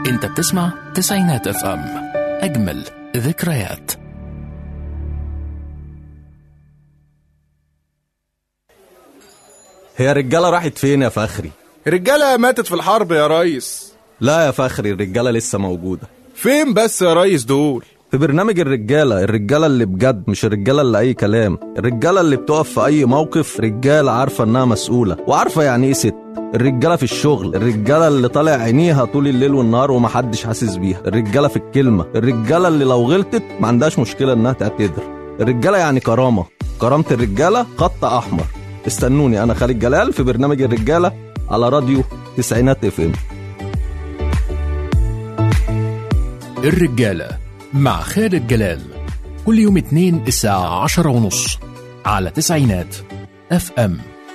انت بتسمع تسعينات اف ام اجمل ذكريات هي الرجالة راحت فين يا فخري؟ الرجالة ماتت في الحرب يا ريس لا يا فخري الرجالة لسه موجودة فين بس يا ريس دول في برنامج الرجالة الرجالة اللي بجد مش الرجالة اللي أي كلام الرجالة اللي بتقف في أي موقف رجالة عارفة إنها مسؤولة وعارفة يعني إيه ست الرجالة في الشغل الرجالة اللي طالع عينيها طول الليل والنهار ومحدش حاسس بيها الرجالة في الكلمة الرجالة اللي لو غلطت ما عندهاش مشكلة إنها تعتذر الرجالة يعني كرامة كرامة الرجالة خط أحمر استنوني أنا خالد جلال في برنامج الرجالة على راديو تسعينات اف ام الرجالة مع خالد جلال كل يوم اثنين الساعة عشرة ونص على تسعينات اف ام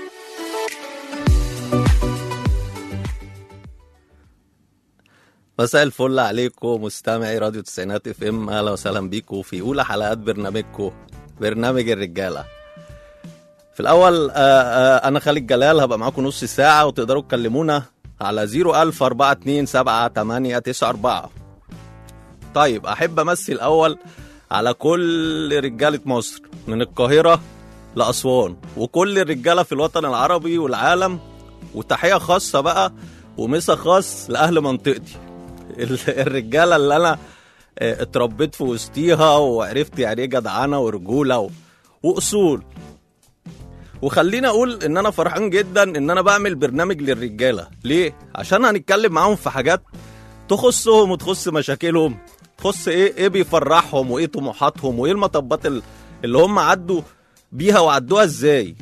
مساء الفل عليكم مستمعي راديو تسعينات اف ام اهلا وسهلا بيكم في اولى حلقات برنامجكم برنامج الرجاله في الاول آه آه انا خالد جلال هبقى معاكم نص ساعه وتقدروا تكلمونا على 004278894 طيب احب امسي الاول على كل رجاله مصر من القاهره لاسوان وكل الرجاله في الوطن العربي والعالم وتحيه خاصه بقى ومسا خاص لاهل منطقتي ال- الرجاله اللي انا آه، اتربيت في وسطيها وعرفت يعني ايه جدعنه ورجوله و... واصول وخليني اقول ان انا فرحان جدا ان انا بعمل برنامج للرجاله ليه عشان هنتكلم معاهم في حاجات تخصهم وتخص مشاكلهم تخص ايه ايه بيفرحهم وايه طموحاتهم وايه المطبات ال- اللي هم عدوا بيها وعدوها ازاي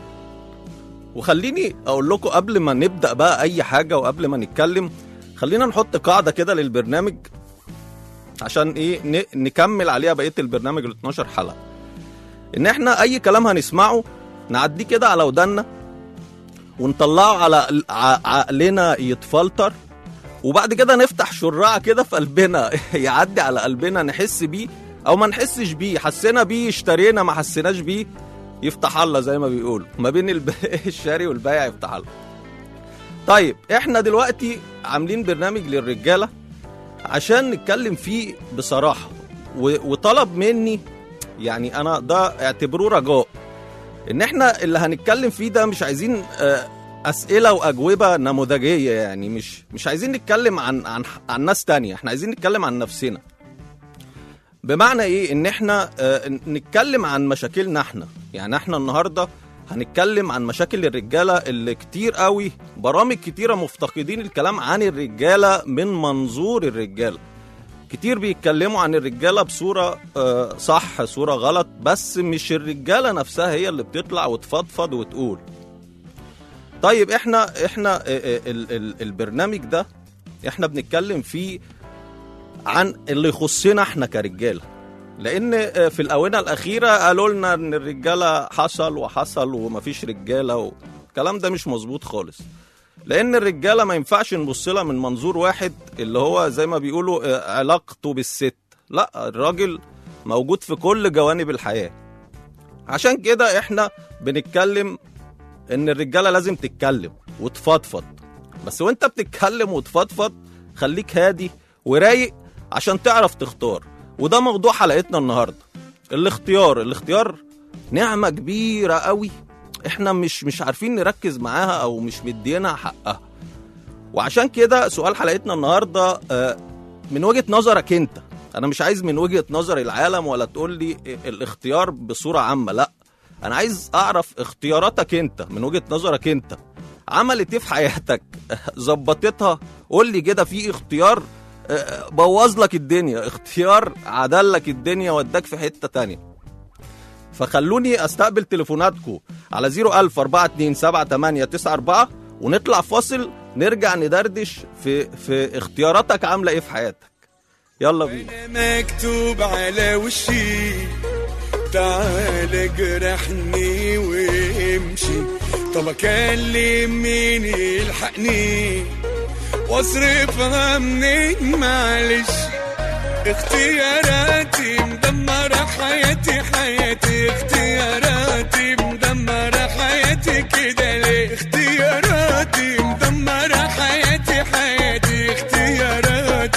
وخليني اقول لكم قبل ما نبدا بقى اي حاجه وقبل ما نتكلم خلينا نحط قاعده كده للبرنامج عشان ايه ن- نكمل عليها بقيه البرنامج ال 12 حلقه ان احنا اي كلام هنسمعه نعديه كده على ودنا ونطلعه على ال- ع- عقلنا يتفلتر وبعد كده نفتح شراع كده في قلبنا يعدي على قلبنا نحس بيه او ما نحسش بيه حسينا بيه اشترينا ما حسيناش بيه يفتح الله زي ما بيقولوا ما بين الب... الشاري والبايع يفتح الله طيب احنا دلوقتي عاملين برنامج للرجاله عشان نتكلم فيه بصراحه و... وطلب مني يعني انا ده اعتبروه رجاء ان احنا اللي هنتكلم فيه ده مش عايزين آه، اسئله واجوبه نموذجيه يعني مش مش عايزين نتكلم عن عن عن ناس تانية احنا عايزين نتكلم عن نفسنا بمعنى ايه ان احنا آه، نتكلم عن مشاكلنا احنا يعني احنا النهارده هنتكلم عن مشاكل الرجاله اللي كتير قوي برامج كتيره مفتقدين الكلام عن الرجاله من منظور الرجاله كتير بيتكلموا عن الرجاله بصوره آه، صح صوره غلط بس مش الرجاله نفسها هي اللي بتطلع وتفضفض وتقول طيب احنا احنا آه، آه، ال- ال- البرنامج ده احنا بنتكلم فيه عن اللي يخصنا احنا كرجاله لان آه، في الاونه الاخيره قالوا لنا ان الرجاله حصل وحصل ومفيش رجاله والكلام ده مش مظبوط خالص لان الرجاله ما ينفعش نبص لها من منظور واحد اللي هو زي ما بيقولوا آه، علاقته بالست لا الراجل موجود في كل جوانب الحياه عشان كده احنا بنتكلم ان الرجاله لازم تتكلم وتفضفض بس وانت بتتكلم وتفضفض خليك هادي ورايق عشان تعرف تختار وده موضوع حلقتنا النهارده الاختيار الاختيار نعمه كبيره قوي احنا مش مش عارفين نركز معاها او مش مدينا حقها وعشان كده سؤال حلقتنا النهارده آه، من وجهه نظرك انت انا مش عايز من وجهه نظر العالم ولا تقول لي الاختيار بصوره عامه لا انا عايز اعرف اختياراتك انت من وجهه نظرك انت عملت ايه في حياتك ظبطتها قول لي كده في اختيار آه، بوظ لك الدنيا اختيار عدل لك الدنيا وداك في حته تانية فخلوني استقبل تليفوناتكم على 010427894 ونطلع فاصل نرجع ندردش في في اختياراتك عامله ايه في حياتك يلا بينا مكتوب على وشي تعال اجرحني وامشي طب اكلم مين يلحقني واصرفها منين معلش اختياراتي مدمرة حياتي حياتي اختياراتي مدمرة حياتي كده ليه اختياراتي مدمرة حياتي حياتي اختياراتي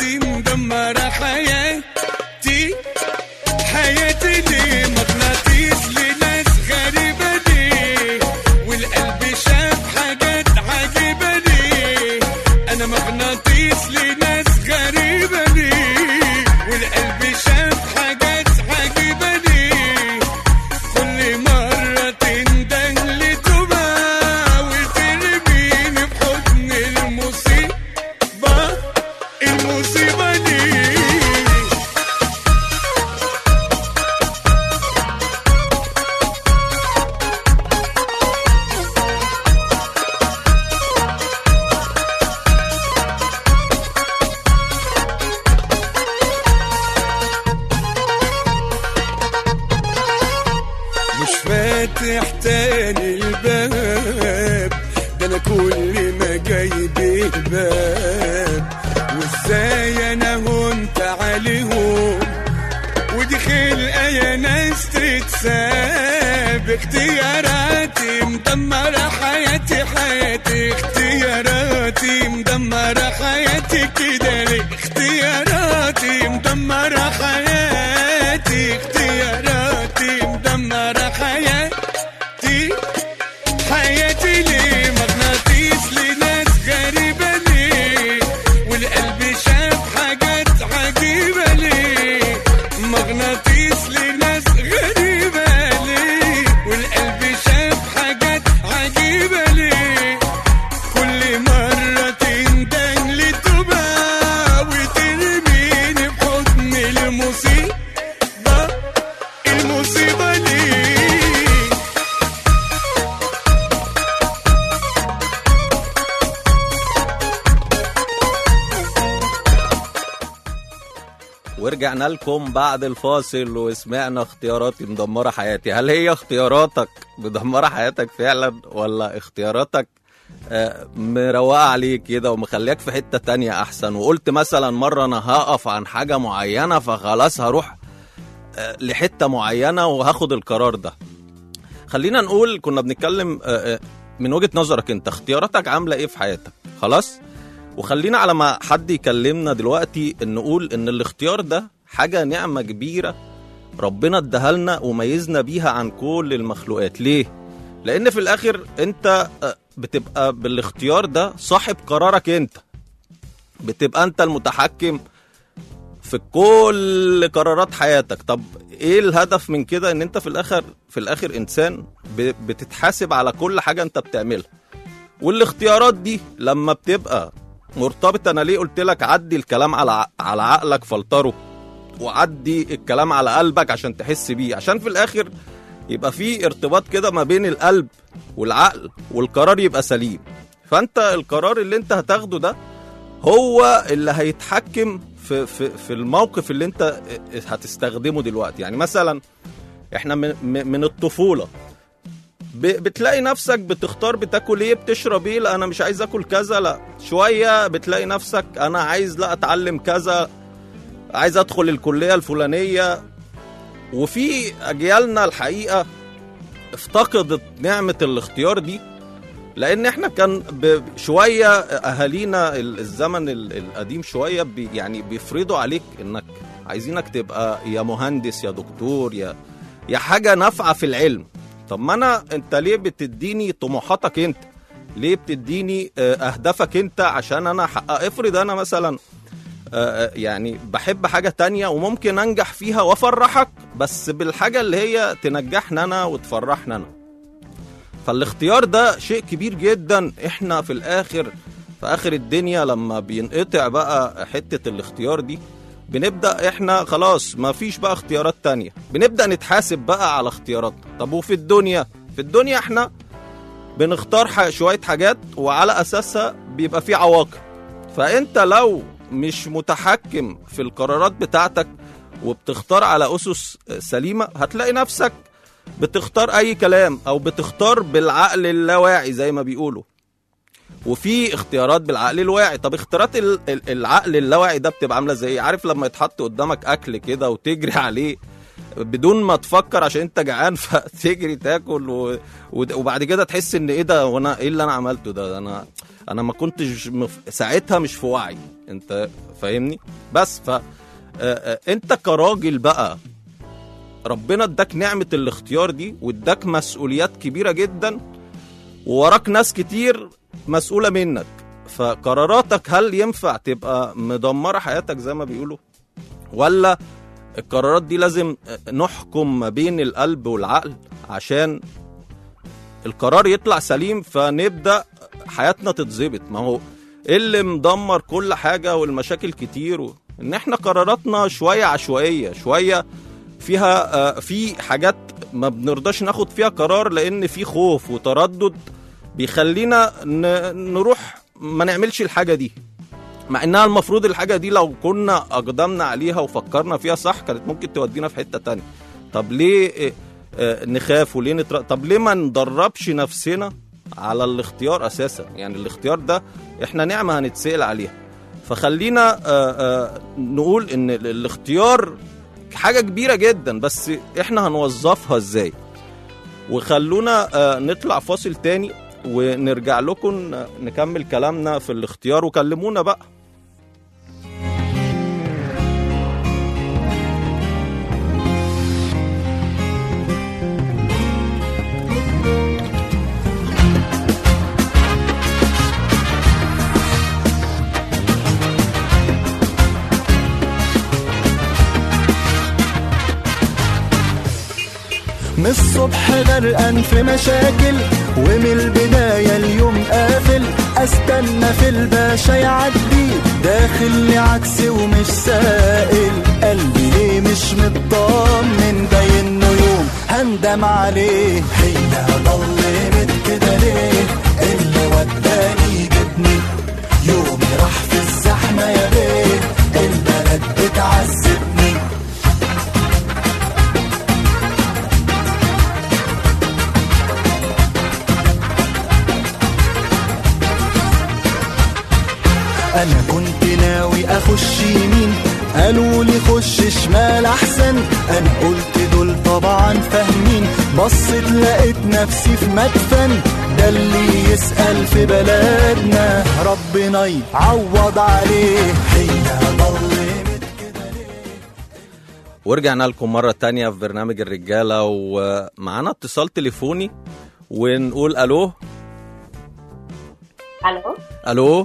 حاجات عجيباني انا مغناطيس لناس غريبة لي والقلب شاف حاجات عجيباني كل مرة تندن لتوبة وترميني في حضن المصيبة المصيبة دي مش فاتح تاني الباب ده انا كل ما جايب باب وازاي انا هنت عليهم ودي خلقه يا ناس تتساب اختياراتي مدمرة حياتي حياتي اختياراتي مدمرة حياتي كده ليه اختياراتي مدمرة حياتي اختياراتي مدمرة حياتي حياتي ليه مغناطيس لناس غريبة ليه والقلب شاف حاجات عجيبة ليه مغناطيس لناس غريبة ليه والقلب شاف حاجات عجيبة ليه كل مرة تندن لتوبة وترميني في حضن المصيبة المصيبة ليه ورجعنا لكم بعد الفاصل وسمعنا اختياراتي مدمرة حياتي هل هي اختياراتك مدمرة حياتك فعلا ولا اختياراتك آه، مروقة عليك كده ومخليك في حتة تانية أحسن وقلت مثلا مرة أنا هقف عن حاجة معينة فخلاص هروح آه، لحتة معينة وهاخد القرار ده خلينا نقول كنا بنتكلم آه، آه، من وجهة نظرك انت اختياراتك عاملة ايه في حياتك خلاص وخلينا على ما حد يكلمنا دلوقتي ان نقول ان الاختيار ده حاجة نعمة كبيرة ربنا اداها لنا وميزنا بيها عن كل المخلوقات ليه؟ لان في الاخر انت آه، بتبقى بالاختيار ده صاحب قرارك انت بتبقى انت المتحكم في كل قرارات حياتك طب ايه الهدف من كده ان انت في الاخر في الاخر انسان ب- بتتحاسب على كل حاجة انت بتعملها والاختيارات دي لما بتبقى مرتبطة انا ليه قلت لك عدي الكلام على ع- على عقلك فلتره وعدي الكلام على قلبك عشان تحس بيه عشان في الاخر يبقى في ارتباط كده ما بين القلب والعقل والقرار يبقى سليم فانت القرار اللي انت هتاخده ده هو اللي هيتحكم في في في الموقف اللي انت هتستخدمه دلوقتي يعني مثلا احنا من من الطفوله ب- بتلاقي نفسك بتختار بتاكل ايه بتشرب ايه لا انا مش عايز اكل كذا لا شويه بتلاقي نفسك انا عايز لا اتعلم كذا عايز ادخل الكليه الفلانيه وفي اجيالنا الحقيقه افتقدت نعمه الاختيار دي لان احنا كان ب- شويه اهالينا ال- الزمن ال- القديم شويه بي يعني بيفرضوا عليك انك عايزينك تبقى يا مهندس يا دكتور يا يا حاجه نافعه في العلم طب ما انا انت ليه بتديني طموحاتك انت ليه بتديني آه، اهدافك انت عشان انا احقق افرض انا مثلا آه، آه، يعني بحب حاجة تانية وممكن أنجح فيها وأفرحك بس بالحاجة اللي هي تنجحنا أنا وتفرحنا أنا فالاختيار ده شيء كبير جدا احنا في الآخر في آخر الدنيا لما بينقطع بقى حتة الاختيار دي بنبدأ احنا خلاص ما فيش بقى اختيارات تانية بنبدأ نتحاسب بقى على اختياراتنا طب وفي الدنيا في الدنيا احنا بنختار ح- شوية حاجات وعلى أساسها بيبقى في عواقب فانت لو مش متحكم في القرارات بتاعتك وبتختار على اسس سليمه هتلاقي نفسك بتختار اي كلام او بتختار بالعقل اللاواعي زي ما بيقولوا وفي اختيارات بالعقل الواعي طب اختيارات ال- ال- العقل اللاواعي ده بتبقى عامله زي إيه؟ عارف لما يتحط قدامك اكل كده وتجري عليه بدون ما تفكر عشان انت جعان فتجري تاكل و... و- وبعد كده تحس ان ايه ده وانا ايه اللي انا عملته ده, ده انا انا ما كنتش مف... ساعتها مش في وعي انت فاهمني بس ف آه، آه، انت كراجل بقى ربنا اداك نعمة الاختيار دي واداك مسؤوليات كبيرة جدا ووراك ناس كتير مسؤولة منك فقراراتك هل ينفع تبقى مدمرة حياتك زي ما بيقولوا ولا القرارات دي لازم نحكم ما بين القلب والعقل عشان القرار يطلع سليم فنبدأ حياتنا تتظبط ما هو إيه اللي مدمر كل حاجة والمشاكل كتير و... ان احنا قراراتنا شوية عشوائية شوية فيها آه، في حاجات ما بنرضاش ناخد فيها قرار لان في خوف وتردد بيخلينا ن- نروح ما نعملش الحاجة دي مع انها المفروض الحاجة دي لو كنا اقدمنا عليها وفكرنا فيها صح كانت ممكن تودينا في حتة تانية طب ليه آه، آه، نخاف وليه نتر... طب ليه ما ندربش نفسنا على الاختيار اساسا يعني الاختيار ده احنا نعمة هنتسأل عليها فخلينا آه، آه، نقول ان ال- الاختيار حاجة كبيرة جدا بس احنا هنوظفها ازاي وخلونا آه، نطلع فاصل تاني ونرجع لكم ن- نكمل كلامنا في الاختيار وكلمونا بقى من الصبح غرقان في مشاكل ومن البداية اليوم قافل استنى في الباشا يعدي داخل لي عكسي ومش سائل قلبي ليه مش مطمن باين انه يوم هندم عليه هي ضلمت كده ليه اللي وداني جبني يومي راح في الزحمة يا بيه البلد بتعذبني انا كنت ناوي اخش يمين قالوا لي خش شمال احسن انا قلت دول طبعا فاهمين بصيت لقيت نفسي في مدفن ده اللي يسأل في بلدنا ربنا يعوض عليه هي ضلمت كده ليه ورجعنا لكم مرة تانية في برنامج الرجالة ومعانا اتصال تليفوني ونقول الو الو الو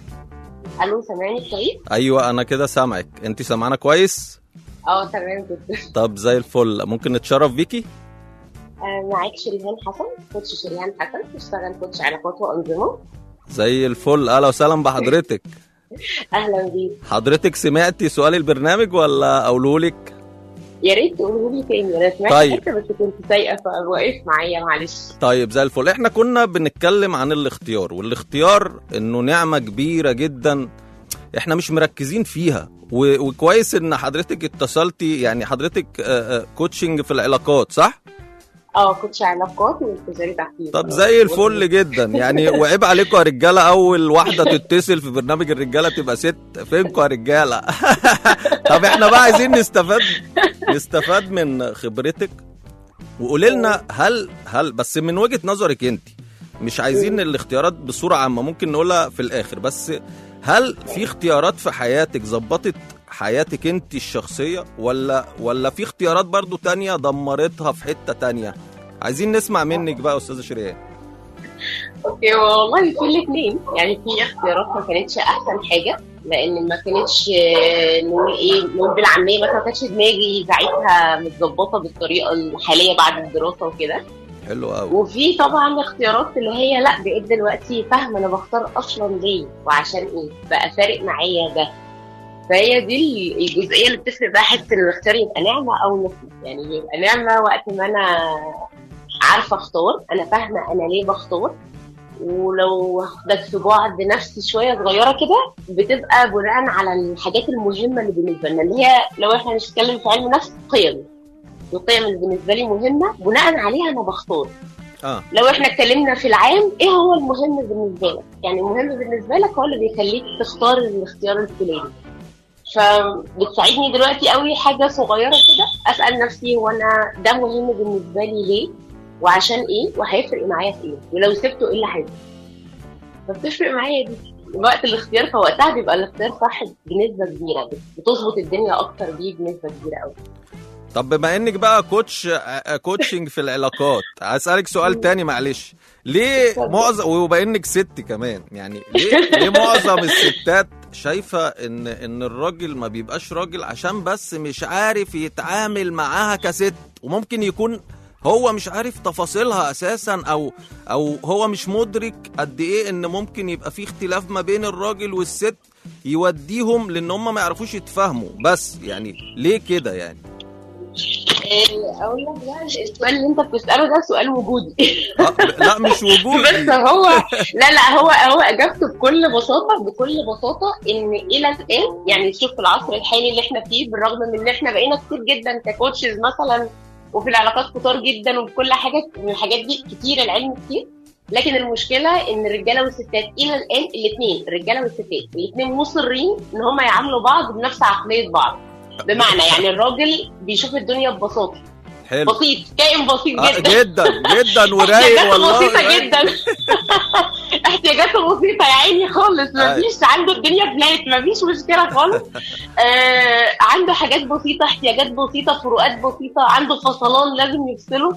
الو سامعني كويس ايوه انا كده سامعك انت سامعانا كويس اه تمام جدا طب زي الفل ممكن نتشرف بيكي آه، معاك شريهان حسن كوتش شريهان حسن بشتغل كوتش علاقات وانظمه زي الفل اهلا وسهلا بحضرتك اهلا بيك حضرتك سمعتي سؤال البرنامج ولا اقولهولك يا ريت تقولوا لي تاني انا سمعت طيب. حته بس كنت سايقه فوقف معايا معلش طيب زي الفل احنا كنا بنتكلم عن الاختيار والاختيار انه نعمة كبيرة جدا احنا مش مركزين فيها و- وكويس ان حضرتك اتصلتي يعني حضرتك آه، آه، كوتشنج في العلاقات صح؟ اه كوتش علاقات والتجاري تحديدا طب زي الفل جدا يعني وعيب عليكم يا رجاله اول واحده تتصل في برنامج الرجاله تبقى ست فينكم يا رجاله طب احنا بقى عايزين نستفاد نستفاد من خبرتك وقولي لنا هل هل بس من وجهه نظرك انت مش عايزين الاختيارات بصوره عامه ممكن نقولها في الاخر بس هل في اختيارات في حياتك ظبطت حياتك انت الشخصيه ولا ولا في اختيارات برضو تانية دمرتها في حته تانية عايزين نسمع منك بقى يا استاذه شريان اوكي والله في الاثنين يعني في اختيارات ما كانتش احسن حاجه لان ما كانتش آه، نقول ايه نقول بالعاميه مثلا ما كانتش دماغي ساعتها متظبطه بالطريقه الحاليه بعد الدراسه وكده حلو قوي وفي طبعا اختيارات اللي هي لا بقيت دلوقتي فاهمه انا بختار اصلا ليه وعشان ايه بقى فارق معايا ده فهي دي الجزئيه اللي بتفرق بقى حته ان الاختيار يبقى نعمه او نقمه يعني يبقى نعمه وقت ما انا عارفه اختار انا فاهمه انا ليه بختار ولو واخدك في بعد نفسي شويه صغيره كده بتبقى بناء على الحاجات المهمه اللي بالنسبه لنا اللي هي لو احنا بنتكلم في علم نفس قيم القيم اللي بالنسبه لي مهمه بناء عليها انا بختار اه لو احنا اتكلمنا في العام ايه هو المهم بالنسبه لك يعني المهم بالنسبه لك هو اللي بيخليك تختار الاختيار الفلاني فبتساعدني دلوقتي قوي حاجه صغيره كده اسال نفسي هو انا ده مهم بالنسبه لي ليه وعشان ايه وهيفرق معايا في ايه ولو سبته ايه اللي هيفرق فبتفرق معايا دي وقت الاختيار فوقتها بيبقى الاختيار صح بنسبه كبيره بتظبط الدنيا اكتر بيه بنسبه كبيره قوي طب بما انك بقى كوتش آه، كوتشنج في العلاقات هسألك سؤال تاني معلش ليه معظم وبما انك ست كمان يعني ليه ليه معظم الستات شايفة ان ان الراجل ما بيبقاش راجل عشان بس مش عارف يتعامل معاها كست وممكن يكون هو مش عارف تفاصيلها اساسا او او هو مش مدرك قد ايه ان ممكن يبقى في اختلاف ما بين الراجل والست يوديهم لان هم ما يعرفوش يتفاهموا بس يعني ليه كده يعني آه، اقول لك بقى السؤال اللي انت بتساله ده سؤال وجودي آه، لا مش وجودي بس هو لا لا هو هو اجابته بكل بساطه بكل بساطه ان الى الان يعني شوف في العصر الحالي اللي احنا فيه بالرغم من ان احنا بقينا كتير جدا ككوتشز مثلا وفي العلاقات كتار جدا وفي كل حاجه من الحاجات دي كتير العلم كتير لكن المشكله ان الرجاله والستات الى الان الاثنين الرجاله والستات الاثنين مصرين ان هم يعاملوا بعض بنفس عقليه بعض بمعنى يعني الراجل بيشوف الدنيا ببساطه حلو بسيط كائن بسيط آه، جدا جدا جدا ورايق احتياجاته والله بسيطة رايق. جدا احتياجاته بسيطة يا عيني خالص مفيش عنده الدنيا بلات مفيش مشكلة خالص آه عنده حاجات بسيطة احتياجات بسيطة فروقات بسيطة عنده فصلان لازم يفصله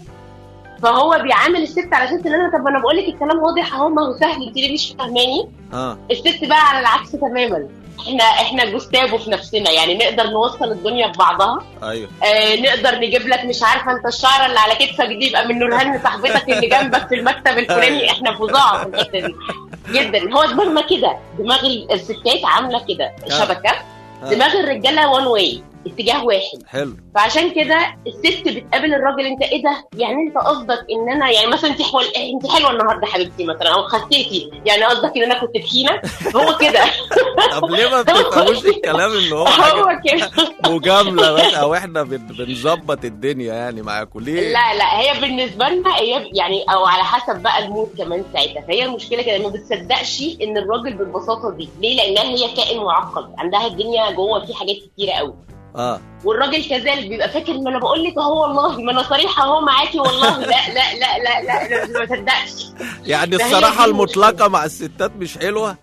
فهو بيعامل الست على اساس ان انا طب ما انا بقول لك الكلام واضح اهو ما هو سهل انت ليه مش فاهماني اه الست بقى على العكس تماما احنا احنا جوستافو في نفسنا يعني نقدر نوصل الدنيا ببعضها ايوه آه نقدر نجيب لك مش عارفه انت الشعره اللي على كتفك دي يبقى من نورهان صاحبتك اللي جنبك في المكتب الفلاني احنا فظاع في الحته دي جدا هو دماغنا كده دماغ الستات عامله كده شبكه آه. دماغ الرجاله وان واي اتجاه واحد حلو فعشان كده الست بتقابل الراجل انت ايه ده يعني انت قصدك ان انا يعني مثلا انت حلوه انت حلوه النهارده حبيبتي مثلا او خسيتي يعني قصدك ان انا كنت تخينه هو كده طب ليه ما بتفهموش الكلام اللي هو حاجه هو كده مجامله بس او احنا بن- بنظبط الدنيا يعني معاكم ليه لا لا هي بالنسبه لنا هي يعني او على حسب بقى المود كمان ساعتها فهي المشكله كده ما بتصدقش ان الراجل بالبساطه دي ليه لانها هي كائن معقد عندها الدنيا جوه في حاجات كتيره قوي اه والراجل كذلك بيبقى فاكر ما انا بقول لك اهو والله ما انا صريحه اهو معاكي والله لا لا لا لا لا, لا ما تصدقش يعني ده هي الصراحه دي المطلقه مع الستات مش حلوه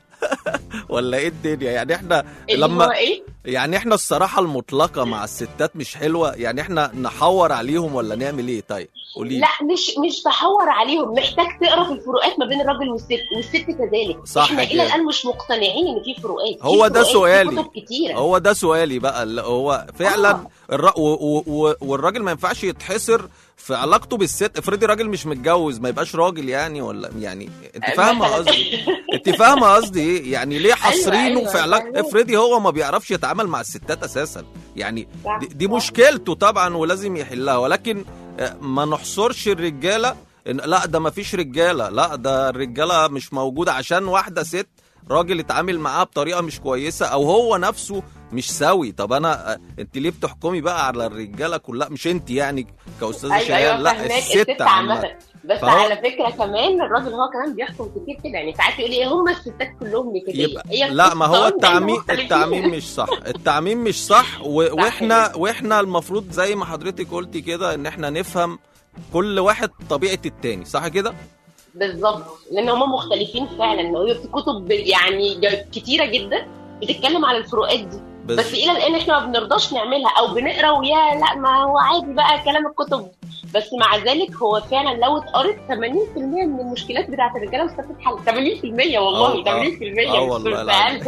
ولا ايه الدنيا يعني احنا اللي هو لما ايه يعني احنا الصراحه المطلقه مع الستات مش حلوه يعني احنا نحور عليهم ولا نعمل ايه طيب قولي لي. لا مش مش تحور عليهم محتاج تقرا في الفروقات ما بين الراجل والست والست كذلك صح احنا كده. الى الان مش مقتنعين ان في فروقات في هو ده فروقات، سؤالي. في كتب كتيره هو ده سؤالي بقى اللي هو فعلا آه. الر... و... و... و... والراجل ما ينفعش يتحصر في علاقته بالست افرضي راجل مش متجوز ما يبقاش راجل يعني ولا يعني انت فاهمه مثلاً. قصدي انت فاهمه قصدي ايه يعني ليه حاصرينه أيوة، في علاقه فاهمة. افرضي هو ما بيعرفش يتعامل مع الستات اساسا يعني صح، دي, دي صح. مشكلته طبعا ولازم يحلها ولكن آه، ما نحصرش الرجاله إن لا ده ما فيش رجاله لا ده الرجاله مش موجوده عشان واحده ست راجل اتعامل معاه بطريقه مش كويسه او هو نفسه مش سوي طب انا آه، انت ليه بتحكمي بقى على الرجاله كلها مش انت يعني كاستاذه ايوه شيرين ايوه لا فاهماك الست الست عامه عامة بس فهو- على فكره كمان الراجل هو كمان بيحكم كتير كده يعني ساعات يقول ايه هم الستات كلهم نكديه يبقى هي لا ما هو الستات دايما التعميم مختلفين. التعميم مش صح التعميم مش صح و... واحنا واحنا المفروض زي ما حضرتك قلتي كده ان احنا نفهم كل واحد طبيعه التاني صح كده بالظبط لان هم مختلفين فعلا وهي في كتب يعني ج- كتيره جدا بتتكلم على الفروقات دي بس- بس الى الان احنا ما بنرضاش نعملها او بنقرا ويا لا ما هو عادي بقى كلام الكتب بس مع ذلك هو فعلا لو اتقرت 80% من المشكلات بتاعت الرجاله والستات اتحل 80% والله آه، 80% آه مش والله بالفعل.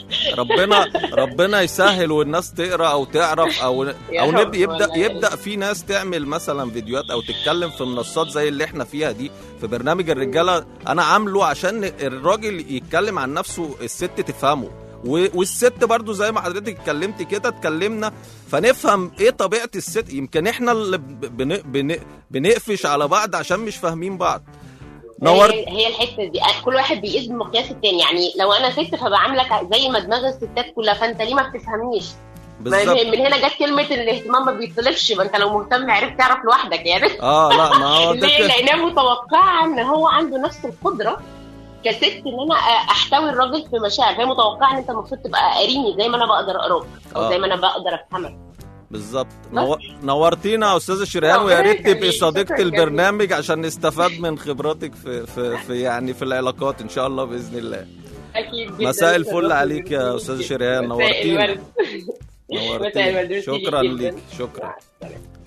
ربنا ربنا يسهل والناس تقرا او تعرف او يا او رب نبدا يبدا والله. يبدا في ناس تعمل مثلا فيديوهات او تتكلم في منصات زي اللي احنا فيها دي في برنامج الرجاله انا عامله عشان الراجل يتكلم عن نفسه الست تفهمه و- والست برضو زي ما حضرتك اتكلمتي كده اتكلمنا فنفهم ايه طبيعه الست يمكن احنا اللي بن بن بنقفش على بعض عشان مش فاهمين بعض نورت هي, هي الحته دي كل واحد بيقيس بمقياس التاني يعني لو انا ست فبعاملك زي ما دماغ الستات كلها فانت ليه ما بتفهمنيش ما بالظبط من هنا جت كلمه الاهتمام ما بيطلبش ما انت لو مهتم عرفت تعرف لوحدك يعني اه لا ما هو ده ليه؟ كده. لانها متوقعه ان هو عنده نفس القدره كست ان انا احتوي الراجل في مشاعر فهي متوقعه ان انت المفروض تبقى قاريني زي ما انا بقدر اقراك او آه. زي ما انا بقدر افهمك بالظبط نو... نورتينا يا استاذه شريهان ربنا ويا ريت تبقي يخليك. صديقه شكراً البرنامج عشان نستفاد من خبراتك في في, في يعني في العلاقات ان شاء الله باذن الله اكيد جدا مساء الفل عليك يا استاذه شريهان مساء نورتينا الورد. مساء نورتينا الورد. شكرا جداً. ليك شكرا مع السلامة.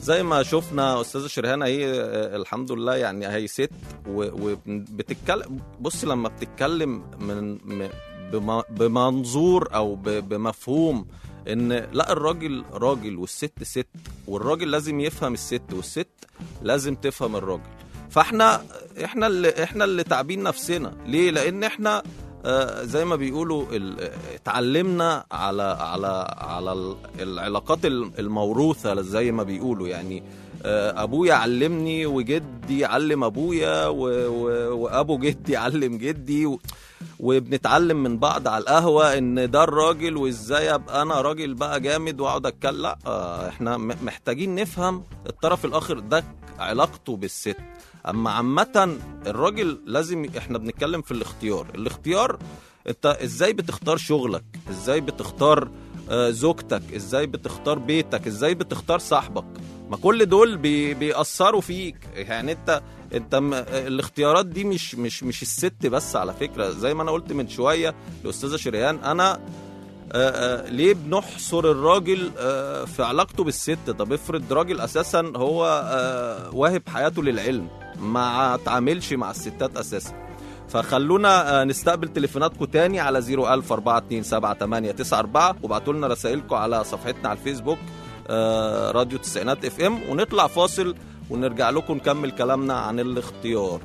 زي ما شفنا استاذه شرهانه هي آه، الحمد لله يعني هي ست وبتتكلم بص لما بتتكلم من م- بم- بمنظور او ب- بمفهوم ان لا الراجل راجل والست ست والراجل لازم يفهم الست والست لازم تفهم الراجل فاحنا احنا اللي احنا اللي تعبين نفسنا ليه لان احنا آه، زي ما بيقولوا ال- اتعلمنا على على على ال- العلاقات ال- الموروثه زي ما بيقولوا يعني آه، ابويا علمني وجدي علم ابويا و... و... وابو جدي علم جدي و... وبنتعلم من بعض على القهوه ان ده الراجل وازاي ابقى انا راجل بقى جامد واقعد اتكلم لا آه، احنا م- محتاجين نفهم الطرف الاخر ده علاقته بالست اما عامه الراجل لازم احنا بنتكلم في الاختيار الاختيار انت ازاي بتختار شغلك ازاي بتختار آه، زوجتك ازاي بتختار بيتك ازاي بتختار صاحبك ما كل دول بي بيأثروا فيك يعني انت انت م... الاختيارات دي مش مش مش الست بس على فكره زي ما انا قلت من شويه لاستاذه شريان انا آه، آه، ليه بنحصر الراجل آه، في علاقته بالست طب افرض راجل اساسا هو آه، واهب حياته للعلم ما تعاملش مع الستات اساسا فخلونا آه، نستقبل تليفوناتكم تاني على 010427894 وابعتوا لنا رسائلكم على صفحتنا على الفيسبوك آه، راديو تسعينات اف ام ونطلع فاصل ونرجع لكم نكمل كلامنا عن الاختيار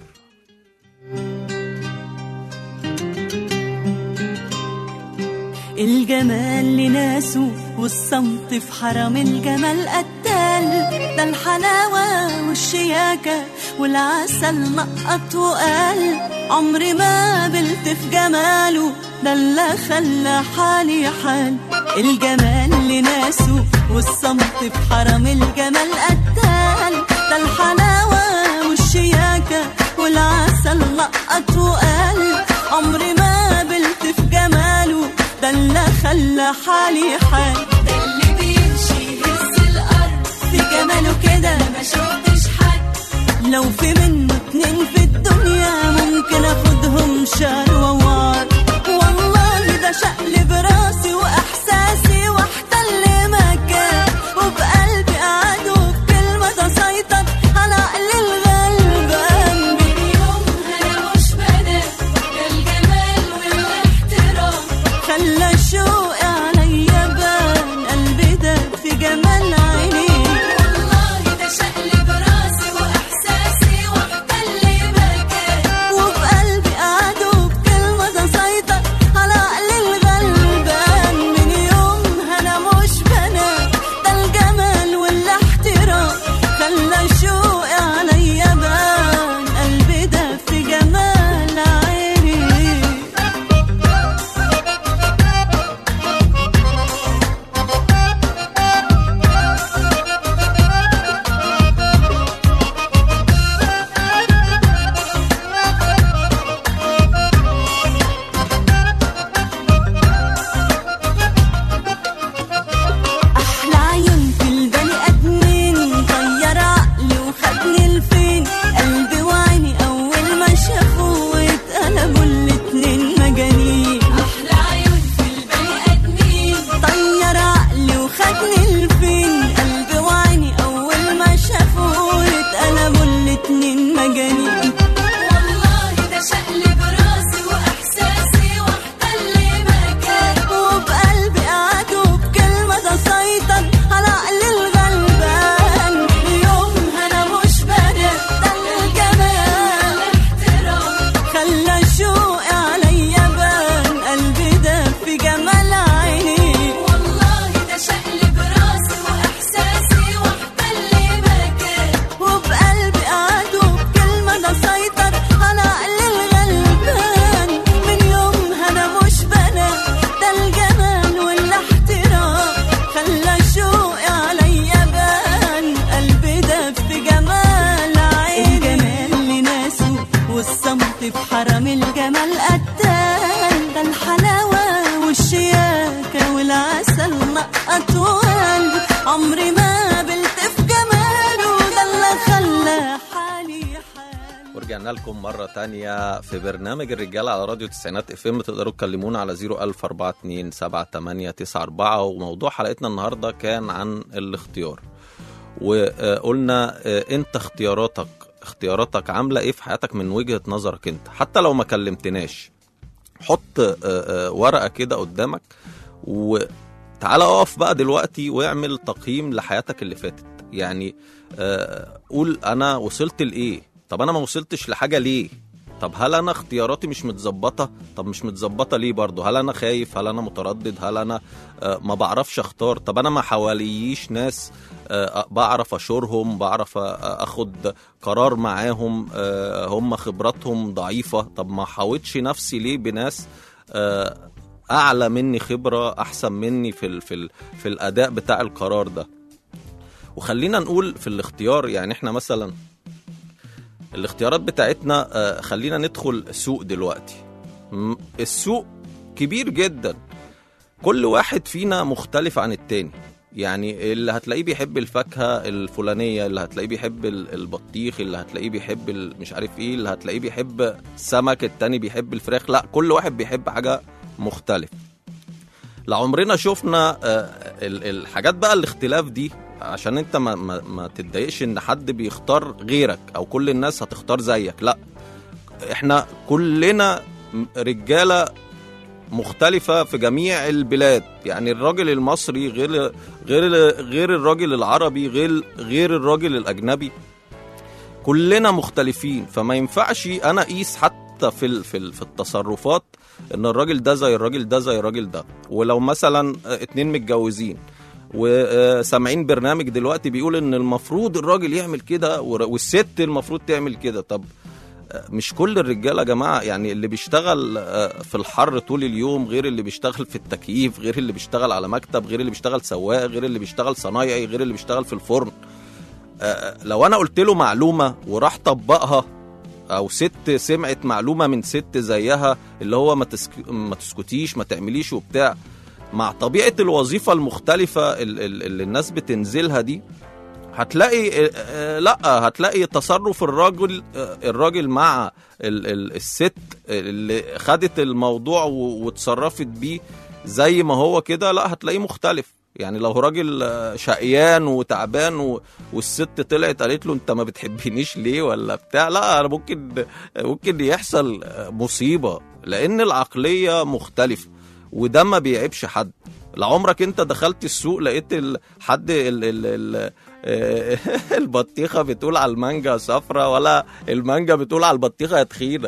الجمال لناسه والصمت في حرم الجمال قتال ده الحلاوة والشياكة والعسل نقط وقال عمري ما قبلت في جماله ده اللي خلى حالي حال الجمال لناسه والصمت في حرم الجمال قتال ده الحلاوة والشياكة والعسل نقط وقال عمري ما قبلت في جماله ده اللي خلى حالي حال ده اللي بيمشي يهز الارض في جماله كده ما شفتش حد لو في منه اتنين في الدنيا ممكن اخدهم شهر ووار والله ده شقلب راسي واحساسي واحتل مكان وبقلبي قعد وبكلمه ده سيطر على عقل الغلبان من يومها انا مش بنام ده الجمال والاحترام خلى شوقي عليا بان قلبي ده في جمال عينيه والله ده شقلب راسي واحساسي واحتل مكان وبقلبي قعد وبكلمه ده سيطر على عقل الغلبان من يومها انا مش بنام ده الجمال والاحترام خلى شوقي عليا بان قلبي ده في جمال عينيه احلى عيون في البني ادمين غير عقلي وخدني لفين قلبي وعيني اول ما شافوه اتقلبوا الاتنين مجانين احلى عيون في البني ادمين طير عقلي وخدني لفين قلبي وعيني اول ما شافوه اتقلبوا الاتنين مجانين والله ده شقلب راسي واحساسي واحتل مكان وبقلبي قعد وبكلمه ده سيطر على عقل الغلبان يومها انا مش بنام ده الجمال احترام خلى شوقي عليا بان قلبي ده في جمال عيني والله ده شقلب راسي واحساسي واحتل مكان وبقلبي قعد وبكلمه ده سيطر على عقل الغلبان من يومها انا مش بنام ده الجمال والاحترام خلى شوقي عليا بان قلبي ده في جمال عيني الجمال لناسه والصمت في حرم الجمال قتال ده الحلاوة والشياكة والعسل نقط وقلب عمري ما قبلت في جماله ده اللي خلى حالي حال ورجعنا لكم مرة تانية في برنامج الرجال على راديو تسعينات اف ام تقدروا تكلمونا على 010427894 وموضوع حلقتنا النهاردة كان عن الاختيار وقلنا آه، انت اختياراتك اختياراتك عامله ايه في حياتك من وجهه نظرك انت حتى لو ما كلمتناش حط آه، آه، ورقه كده قدامك وتعالى اقف بقى دلوقتي واعمل تقييم لحياتك اللي فاتت يعني آه، قول انا وصلت لايه طب انا ما وصلتش لحاجه ليه طب هل انا اختياراتي مش متظبطه طب مش متظبطه ليه برضو هل انا خايف هل انا متردد هل انا آه، ما بعرفش اختار طب انا ما حواليش ناس آه، بعرف اشورهم بعرف آه، اخد قرار معاهم آه، هم خبراتهم ضعيفه طب ما حاوتش نفسي ليه بناس آه، اعلى مني خبره احسن مني في ال في ال في الاداء بتاع القرار ده وخلينا نقول في الاختيار يعني احنا مثلا الاختيارات بتاعتنا آه، خلينا ندخل سوق دلوقتي م- السوق كبير جدا كل واحد فينا مختلف عن التاني يعني اللي هتلاقيه بيحب الفاكهة الفلانية اللي هتلاقيه بيحب ال- البطيخ اللي هتلاقيه بيحب ال- مش عارف ايه اللي هتلاقيه بيحب السمك التاني بيحب الفراخ لا كل واحد بيحب حاجة مختلف لعمرنا شفنا آه، ال- الحاجات بقى الاختلاف دي عشان انت ما, ما, ما تتضايقش ان حد بيختار غيرك او كل الناس هتختار زيك لا احنا كلنا م- رجاله مختلفة في جميع البلاد يعني الراجل المصري غير غير غير الراجل العربي غير غير الراجل الأجنبي كلنا مختلفين فما ينفعش أنا أقيس حتى في ال- في ال- في التصرفات إن الراجل ده زي الراجل ده زي الراجل ده ولو مثلا اتنين متجوزين وسامعين برنامج دلوقتي بيقول ان المفروض الراجل يعمل كده ور- والست المفروض تعمل كده طب مش كل الرجاله يا جماعه يعني اللي بيشتغل آه، في الحر طول اليوم غير اللي بيشتغل في التكييف غير اللي بيشتغل على مكتب غير اللي بيشتغل سواق غير اللي بيشتغل صنايعي غير اللي بيشتغل في الفرن آه، لو انا قلت له معلومه وراح طبقها او ست سمعت معلومه من ست زيها اللي هو ما, تسك... ما تسكتيش ما تعمليش وبتاع مع طبيعه الوظيفه المختلفه ال- ال- اللي الناس بتنزلها دي هتلاقي آه، آه، لا هتلاقي تصرف الراجل آه، الراجل مع ال- ال- الست اللي خدت الموضوع و- وتصرفت بيه زي ما هو كده لا هتلاقيه مختلف يعني لو راجل آه، شقيان وتعبان و- والست طلعت قالت له انت ما بتحبنيش ليه ولا بتاع لا أنا ممكن ممكن يحصل آه، مصيبه لان العقليه مختلفه وده ما بيعيبش حد لعمرك انت دخلت السوق لقيت ال- حد ال ال ال آه، البطيخه بتقول على المانجا صفرة ولا المانجا بتقول على البطيخه يا تخينه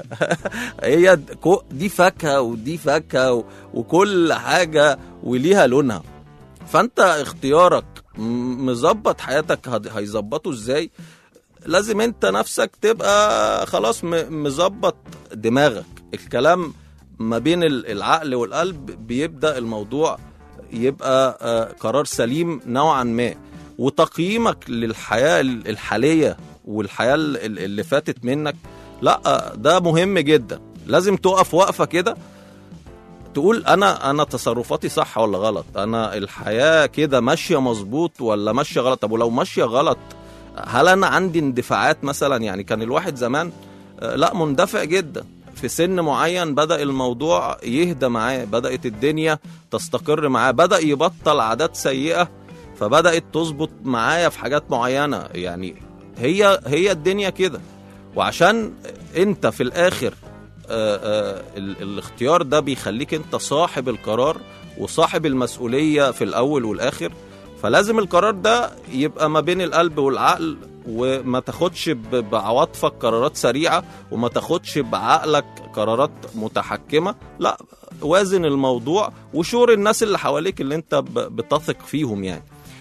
هي د- كو- دي فاكهه ودي فاكهه و- وكل حاجه وليها لونها فانت اختيارك م- مظبط حياتك هد- هيظبطه ازاي لازم انت نفسك تبقى خلاص م- مظبط دماغك الكلام ما بين ال- العقل والقلب بيبدا الموضوع يبقى آه، قرار سليم نوعا ما وتقييمك للحياه ال- الحاليه والحياه ال- ال- اللي فاتت منك لا آه، ده مهم جدا لازم تقف وقفه كده تقول انا انا تصرفاتي صح ولا غلط انا الحياه كده ماشيه مظبوط ولا ماشيه غلط طب ولو ماشيه غلط هل انا عندي اندفاعات مثلا يعني كان الواحد زمان آه، لا مندفع جدا في سن معين بدا الموضوع يهدى معاه بدات الدنيا تستقر معاه بدا يبطل عادات سيئه فبدات تظبط معايا في حاجات معينه يعني هي هي الدنيا كده وعشان انت في الاخر آه، آه، ال- الاختيار ده بيخليك انت صاحب القرار وصاحب المسؤوليه في الاول والاخر فلازم القرار ده يبقى ما بين القلب والعقل وما تاخدش ب- بعواطفك قرارات سريعه وما تاخدش بعقلك قرارات متحكمه لا وازن الموضوع وشور الناس اللي حواليك اللي انت ب- بتثق فيهم يعني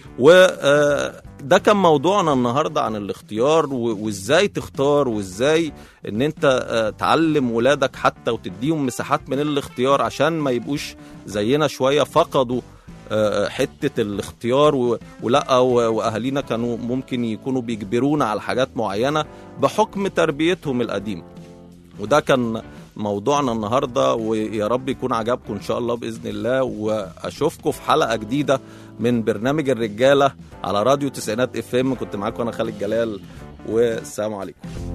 وده كان موضوعنا النهارده عن الاختيار و- وازاي تختار وازاي ان انت آه، تعلم ولادك حتى وتديهم مساحات من الاختيار عشان ما يبقوش زينا شويه فقدوا آه، حته الاختيار و- ولا و- واهالينا كانوا ممكن يكونوا بيجبرونا على حاجات معينه بحكم تربيتهم القديمه وده كان موضوعنا النهارده ويا رب يكون عجبكم ان شاء الله باذن الله واشوفكم في حلقه جديده من برنامج الرجاله على راديو تسعينات اف ام كنت معاكم انا خالد جلال والسلام عليكم